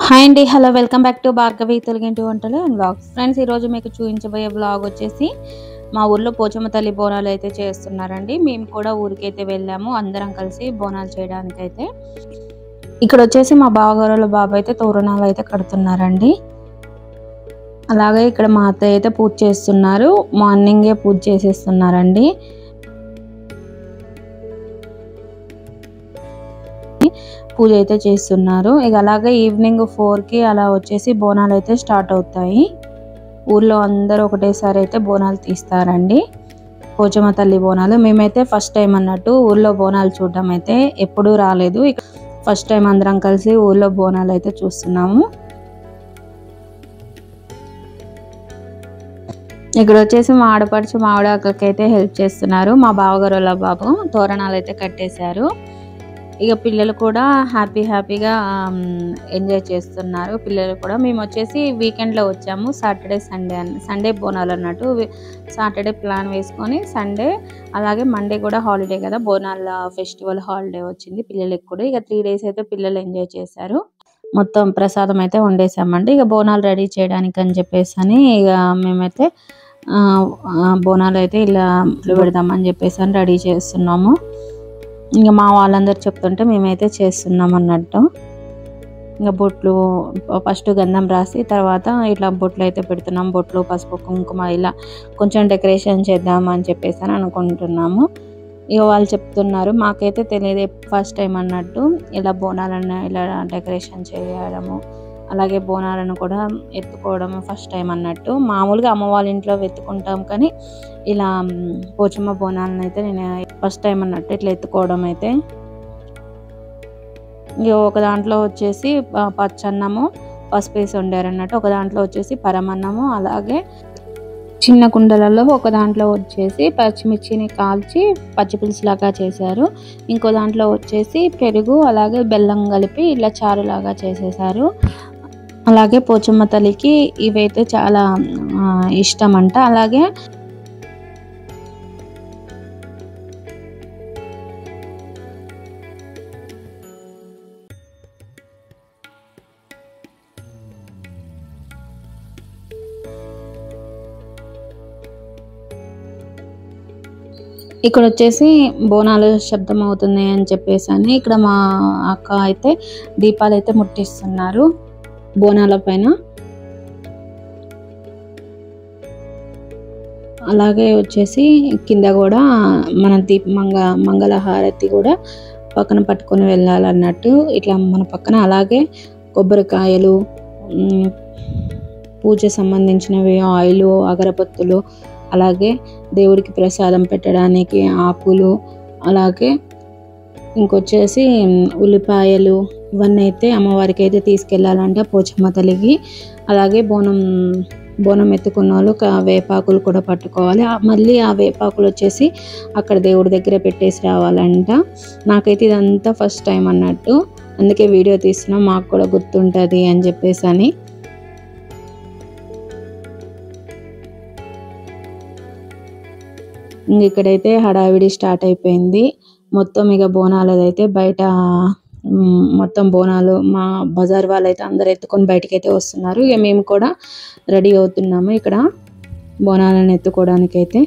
Hi అండి hello welcome back to Bhargavi తెలుగింటి వంటలు అండ్ వ్లాగ్స్ ఫ్రెండ్స్ ఈరోజు మీకు చూపించబోయే వ్లాగ్ వచ్చేసి మా ఊర్లో పోచమ్మ తల్లి బోనాలు అయితే చేస్తున్నారండి మేము కూడా ఊరికైతే వెళ్ళాము అందరం కలిసి బోనాలు చేయడానికి అయితే ఇక్కడ వచ్చేసి మా బావగారుల బాబు అయితే తోరణాలు అయితే కడుతున్నారండి అలాగే ఇక్కడ మా అత్తయ్య అయితే పూజ చేస్తున్నారు మార్నింగే పూజ చేసేస్తున్నారండి పూజ అయితే చేస్తున్నారు ఇక అలాగే ఈవినింగ్ ఫోర్కి అలా వచ్చేసి బోనాలు అయితే స్టార్ట్ అవుతాయి ఊర్లో అందరూ ఒకటేసారి అయితే బోనాలు తీస్తారండి పోచమ్మ తల్లి బోనాలు మేమైతే ఫస్ట్ టైం అన్నట్టు ఊర్లో బోనాలు చూడడం అయితే ఎప్పుడూ రాలేదు ఇక ఫస్ట్ టైం అందరం కలిసి ఊర్లో బోనాలు అయితే చూస్తున్నాము ఇక్కడ వచ్చేసి మా ఆడపడుచు మా ఆవిడకి అయితే హెల్ప్ చేస్తున్నారు మా బావగారు వాళ్ళ బాబు తోరణాలు అయితే కట్టేశారు ఇక పిల్లలు కూడా హ్యాపీ హ్యాపీగా ఎంజాయ్ చేస్తున్నారు పిల్లలు కూడా మేము వచ్చేసి వీకెండ్లో వచ్చాము సాటర్డే సండే అని సండే బోనాలు అన్నట్టు సాటర్డే ప్లాన్ వేసుకొని సండే అలాగే మండే కూడా హాలిడే కదా బోనాల ఫెస్టివల్ హాలిడే వచ్చింది పిల్లలకి కూడా ఇక త్రీ డేస్ అయితే పిల్లలు ఎంజాయ్ చేశారు మొత్తం ప్రసాదం అయితే వండేసామండి ఇక బోనాలు రెడీ చేయడానికి అని చెప్పేసి అని ఇక మేమైతే ఆ, ఆ, బోనాలు అయితే ఇలా పెడదామని చెప్పేసి అని రెడీ చేస్తున్నాము ఇంకా మా వాళ్ళందరూ చెప్తుంటే మేమైతే చేస్తున్నాం అన్నట్టు ఇంకా బొట్లు ఫస్ట్ గంధం రాసి తర్వాత ఇట్లా బొట్లు అయితే పెడుతున్నాం బొట్లు పసుపు కుంకుమ ఇలా కొంచెం డెకరేషన్ చేద్దాం అని చెప్పేసి అని అనుకుంటున్నాము ఇక వాళ్ళు చెప్తున్నారు మాకైతే తెలియదు ఫస్ట్ టైం అన్నట్టు ఇలా బోనాలను ఇలా డెకరేషన్ చేయడము అలాగే బోనాలను కూడా ఎత్తుకోవడం ఫస్ట్ టైం అన్నట్టు మామూలుగా అమ్మ వాళ్ళ ఇంట్లో వెతుకుంటాం కానీ ఇలా మ్, పోచమ్మ బోనాలను అయితే నేను ఫస్ట్ టైం అన్నట్టు ఇట్లా ఎత్తుకోవడం అయితే ఇక ఒక దాంట్లో వచ్చేసి ప- పచ్చన్నము పసుపు వేసి వండారు అన్నట్టు ఒక దాంట్లో వచ్చేసి పరమన్నము అలాగే చిన్న కుండలలో ఒక దాంట్లో వచ్చేసి పచ్చిమిర్చిని కాల్చి పచ్చిపులుసు లాగా చేశారు ఇంకో దాంట్లో వచ్చేసి పెరుగు అలాగే బెల్లం కలిపి ఇలా చారు లాగా చేసేసారు అలాగే పోచమ్మ తల్లికి ఇవైతే చాలా ఆ, ఇష్టం అంట అలాగే ఇక్కడ వచ్చేసి బోనాలు శబ్దం అవుతుంది అని చెప్పేసి అని ఇక్కడ మా అక్క అయితే దీపాలు అయితే ముట్టిస్తున్నారు బోనాల పైన అలాగే వచ్చేసి కింద కూడా మన దీప మంగ మంగళహారతి కూడా పక్కన పట్టుకొని వెళ్ళాలన్నట్టు ఇట్లా మన పక్కన అలాగే కొబ్బరికాయలు ఉమ్, పూజ సంబంధించినవి ఆయిల్ అగరబత్తులు అలాగే దేవుడికి ప్రసాదం పెట్టడానికి ఆకులు అలాగే ఇంకొచ్చేసి ఉమ్, ఉల్లిపాయలు ఇవన్నీ అయితే అమ్మవారికి అయితే తీసుకెళ్ళాలంటే పోచమ్మ తల్లికి అలాగే బోనం బోనం ఎత్తుకున్న వాళ్ళు క- వేపాకులు కూడా పట్టుకోవాలి ఆ- మళ్ళీ ఆ వేపాకులు వచ్చేసి అక్కడ దేవుడి దగ్గర పెట్టేసి రావాలంట నాకైతే ఇదంతా ఫస్ట్ టైం అన్నట్టు అందుకే వీడియో తీస్తున్నాం మాకు కూడా గుర్తుంటుంది అని చెప్పేసి అని ఇంక ఇక్కడైతే హడావిడి స్టార్ట్ అయిపోయింది మొత్తం ఇక బోనాలది అయితే బయట మ్, మొత్తం బోనాలు మా బజార్ వాళ్ళు అయితే అందరు ఎత్తుకొని బయటకి అయితే వస్తున్నారు ఇక మేము కూడా రెడీ అవుతున్నాము ఇక్కడ బోనాలను ఎత్తుకోవడానికి అయితే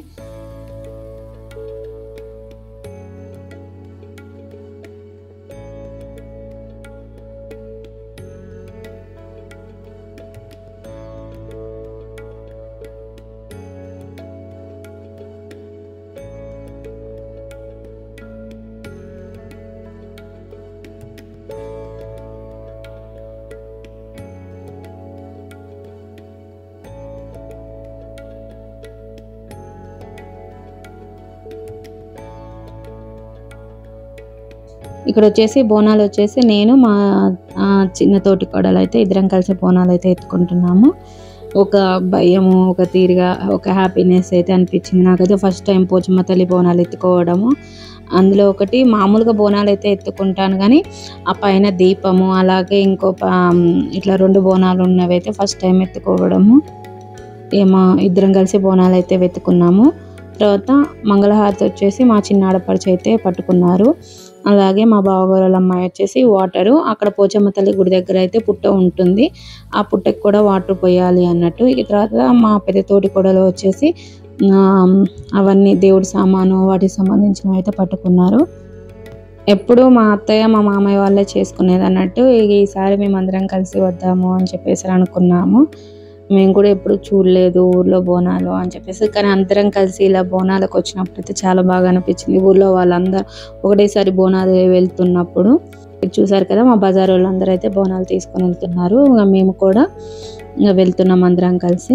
ఇక్కడ వచ్చేసి బోనాలు వచ్చేసి నేను మా ఆ, చిన్న తోటి కోడలు అయితే ఇద్దరం కలిసి బోనాలు అయితే ఎత్తుకుంటున్నాము ఒక భయము ఒక తీరుగా ఒక హ్యాపీనెస్ అయితే అనిపించింది నాకైతే ఫస్ట్ టైం పోచమ్మ తల్లి బోనాలు ఎత్తుకోవడము అందులో ఒకటి మామూలుగా బోనాలు అయితే ఎత్తుకుంటాను కానీ ఆ పైన దీపము అలాగే ఇంకో ప- ఇట్లా రెండు బోనాలు ఉన్నవి అయితే ఫస్ట్ టైం ఎత్తుకోవడము ఏమో ఇద్దరం కలిసి బోనాలు అయితే వెతుకున్నాము తర్వాత మంగళహారతి వచ్చేసి మా చిన్న ఆడపడుచు అయితే పట్టుకున్నారు అలాగే మా బావగారు అమ్మాయి వచ్చేసి వాటరు అక్కడ పోచమ్మ తల్లి గుడి దగ్గర అయితే పుట్ట ఉంటుంది ఆ పుట్టకి కూడా వాటర్ పోయాలి అన్నట్టు ఇక తర్వాత మా పెద్ద తోటి కొడలు వచ్చేసి ఆ, అవన్నీ దేవుడి సామాను వాటికి సంబంధించినవి అయితే పట్టుకున్నారు ఎప్పుడు మా అత్తయ్య మా మామయ్య వాళ్ళే చేసుకునేది అన్నట్టు ఇక ఈసారి మేమందరం కలిసి వద్దాము అని చెప్పేసి అనుకున్నాము మేము కూడా ఎప్పుడు చూడలేదు ఊర్లో బోనాలు అని చెప్పేసి కానీ అందరం కలిసి ఇలా బోనాలకు వచ్చినప్పుడు అయితే చాలా బాగా అనిపించింది ఊర్లో వాళ్ళందరూ ఒకటేసారి బోనాలు వెళ్తున్నప్పుడు ఇది చూసారు కదా మా బజార్ వాళ్ళందరూ అయితే బోనాలు తీసుకొని వెళ్తున్నారు ఇంకా మేము కూడా ఇంకా వెళ్తున్నాం అందరం కలిసి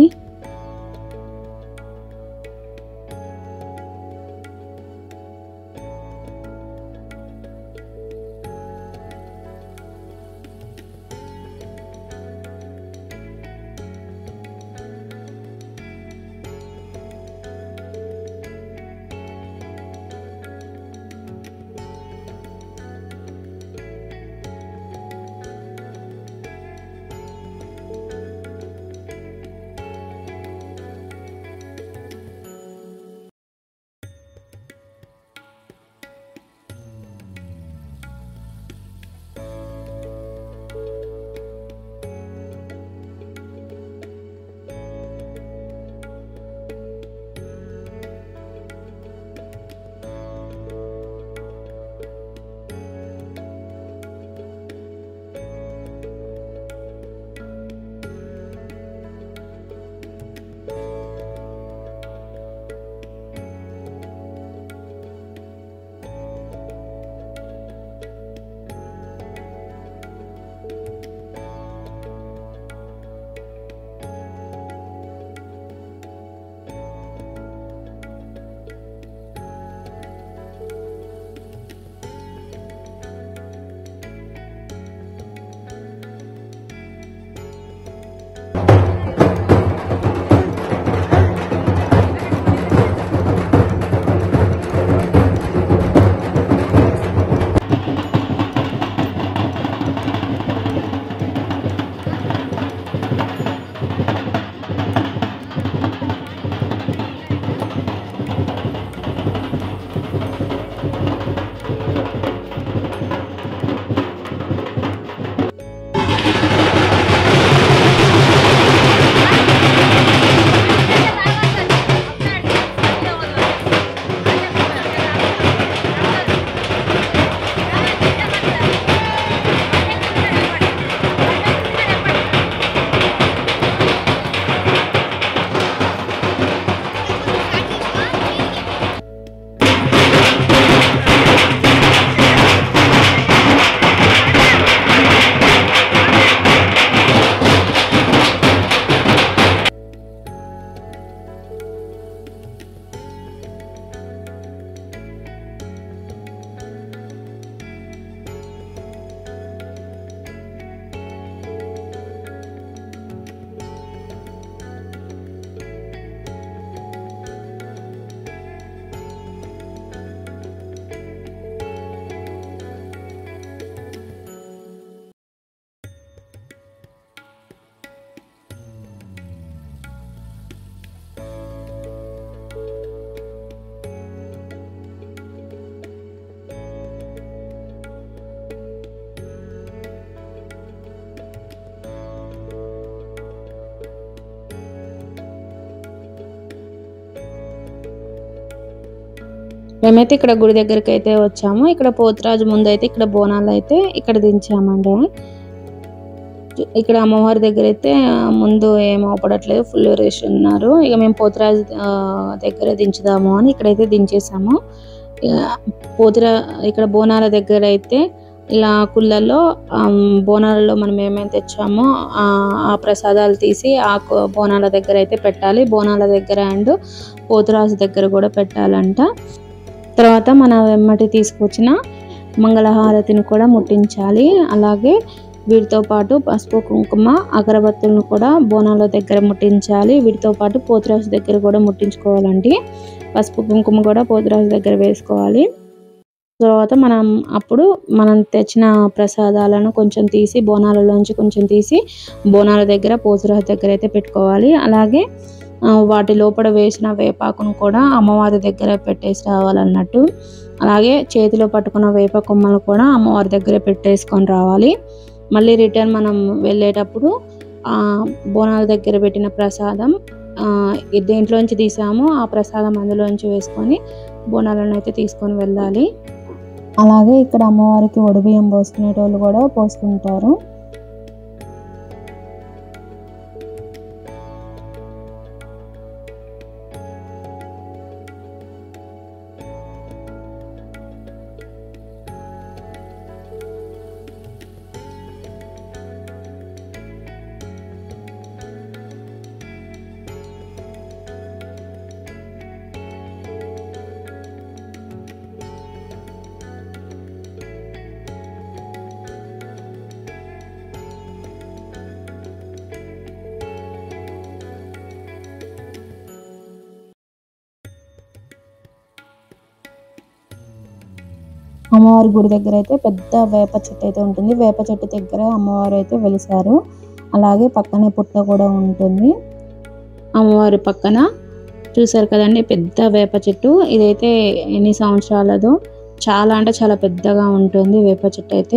మేమైతే ఇక్కడ గుడి దగ్గరికి అయితే వచ్చాము ఇక్కడ పోతురాజు ముందు అయితే ఇక్కడ బోనాలు అయితే ఇక్కడ దించామండి ఇక్కడ అమ్మవారి దగ్గర అయితే ఆ, ముందు ఏం అవపడట్లేదు ఫుల్ రష్ ఉన్నారు ఇక మేము పోతురాజు ఆ, దగ్గర దించుదాము అని ఇక్కడైతే దించేసాము ఇక పోతురా ఇక్కడ బోనాల దగ్గర అయితే ఇలా కుళ్ళల్లో బోనాలలో మనం ఏమేమి తెచ్చామో ఆ ఆ ప్రసాదాలు తీసి ఆ కు- బోనాల దగ్గర అయితే పెట్టాలి బోనాల దగ్గర అండ్ పోతురాజు దగ్గర కూడా పెట్టాలంట తర్వాత మన వెమ్మటి తీసుకొచ్చిన మంగళహారతిని కూడా ముట్టించాలి అలాగే వీటితో పాటు పసుపు కుంకుమ అగరబత్తులను కూడా బోనాల దగ్గర ముట్టించాలి వీటితో పాటు పోతురాజు దగ్గర కూడా ముట్టించుకోవాలండి పసుపు కుంకుమ కూడా పోతురాజు దగ్గర వేసుకోవాలి తర్వాత మనం అప్పుడు మనం తెచ్చిన ప్రసాదాలను కొంచెం తీసి బోనాలలోంచి కొంచెం తీసి బోనాల దగ్గర పోతురాజు దగ్గర అయితే పెట్టుకోవాలి అలాగే ఆ, వాటి లోపల వేసిన వేపాకును కూడా అమ్మవారి దగ్గర పెట్టేసి రావాలన్నట్టు అలాగే చేతిలో పట్టుకున్న వేప కొమ్మలు కూడా అమ్మవారి దగ్గర పెట్టేసుకొని రావాలి మళ్ళీ రిటర్న్ మనం వెళ్ళేటప్పుడు ఆ బోనాల దగ్గర పెట్టిన ప్రసాదం ఆ, ఈ దేంట్లోంచి తీసామో ఆ ప్రసాదం అందులోంచి వేసుకొని బోనాలను అయితే తీసుకొని వెళ్ళాలి అలాగే ఇక్కడ అమ్మవారికి ఒడిబియ్యం పోసుకునేటోళ్ళు కూడా పోసుకుంటారు అమ్మవారి గుడి దగ్గర అయితే పెద్ద వేప చెట్టు అయితే ఉంటుంది వేప చెట్టు దగ్గర అమ్మవారు అయితే వెలిసారు అలాగే పక్కనే పుట్ట కూడా ఉంటుంది అమ్మవారి పక్కన చూసారు కదండి పెద్ద వేప చెట్టు ఇదైతే ఎన్ని సంవత్సరాలదో చాలా అంటే చాలా పెద్దగా ఉంటుంది వేప చెట్టు అయితే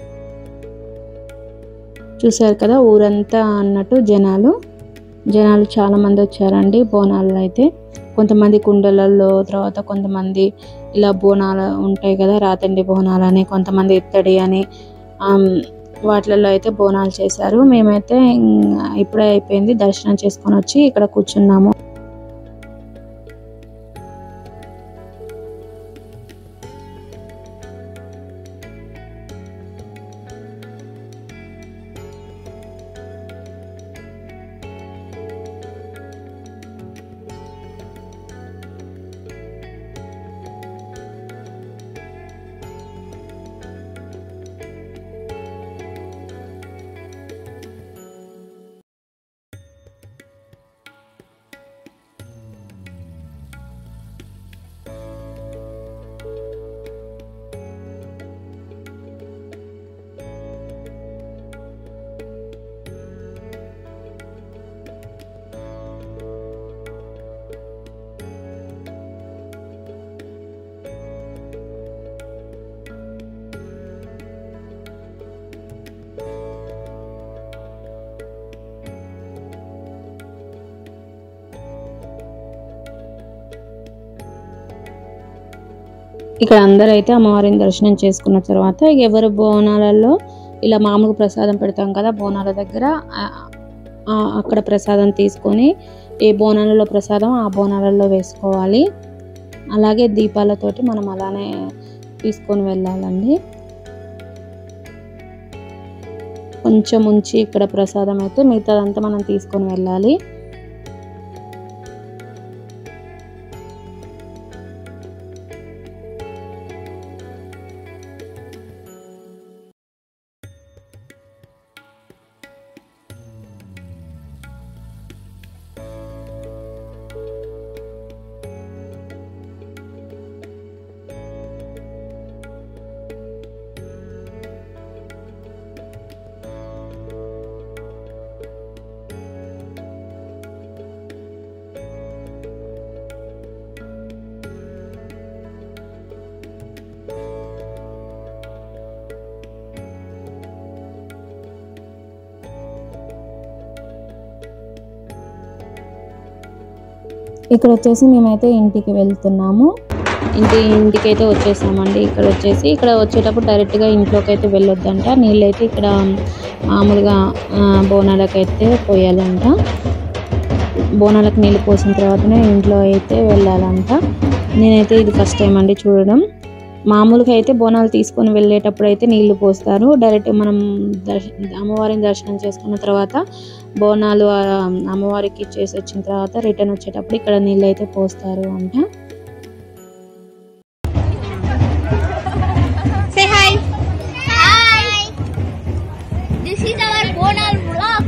చూసారు కదా ఊరంతా అన్నట్టు జనాలు జనాలు చాలా మంది వచ్చారండి బోనాలు అయితే కొంతమంది కుండలలో తర్వాత కొంతమంది ఇలా బోనాలు ఉంటాయి కదా రాతండి బోనాలు అని కొంతమంది ఇత్తడి అని ఆమ్, వాటిలలో అయితే బోనాలు చేశారు మేమైతే ఇంగ్ ఇప్పుడే అయిపోయింది దర్శనం చేసుకొని వచ్చి ఇక్కడ కూర్చున్నాము ఇక్కడ అందరూ అయితే అమ్మవారిని దర్శనం చేసుకున్న తర్వాత ఎవరు బోనాలలో ఇలా మామూలుగా ప్రసాదం పెడతాం కదా బోనాల దగ్గర ఆ- ఆ అక్కడ ప్రసాదం తీసుకొని ఏ బోనాలలో ప్రసాదం ఆ బోనాలలో వేసుకోవాలి అలాగే దీపాలతోటి మనం అలానే తీసుకొని వెళ్ళాలండి కొంచెం ఉంచి ఇక్కడ ప్రసాదం అయితే మిగతాదంతా మనం తీసుకొని వెళ్ళాలి ఇక్కడ వచ్చేసి మేమైతే ఇంటికి వెళ్తున్నాము ఇంటి ఇంటికి అయితే వచ్చేసామండి ఇక్కడ వచ్చేసి ఇక్కడ వచ్చేటప్పుడు డైరెక్ట్గా ఇంట్లోకి అయితే వెళ్ళొద్దంట నీళ్ళు అయితే ఇక్కడ మామూలుగా ఆ, బోనాలకు అయితే పోయాలంట బోనాలకు నీళ్ళు పోసిన తర్వాతనే ఇంట్లో అయితే వెళ్ళాలంట నేనైతే ఇది ఫస్ట్ టైం అండి చూడడం మామూలుగా అయితే బోనాలు తీసుకొని వెళ్ళేటప్పుడు అయితే నీళ్లు పోస్తారు డైరెక్ట్ మనం దర్శ అమ్మవారిని దర్శనం చేసుకున్న తర్వాత బోనాలు ఆ, అమ్మవారికి ఇచ్చేసి వచ్చిన తర్వాత రిటర్న్ వచ్చేటప్పుడు ఇక్కడ నీళ్ళు అయితే పోస్తారు అంట Say hi. Hi. This is our Bonal vlog.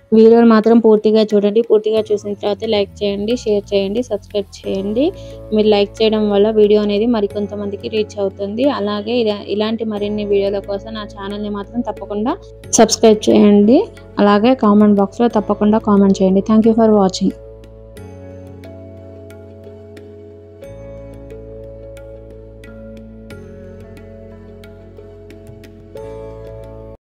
వీడియోని మాత్రం పూర్తిగా చూడండి పూర్తిగా చూసిన తర్వాత లైక్ చేయండి షేర్ చేయండి సబ్స్క్రైబ్ చేయండి మీరు లైక్ చేయడం వల్ల వీడియో అనేది మరికొంతమందికి రీచ్ అవుతుంది అలాగే ఇలా- ఇలాంటి మరిన్ని వీడియోల కోసం నా ఛానల్ని మాత్రం తప్పకుండా సబ్స్క్రైబ్ చేయండి అలాగే కామెంట్ బాక్స్లో తప్పకుండా కామెంట్ చేయండి థ్యాంక్ యూ ఫర్ వాచింగ్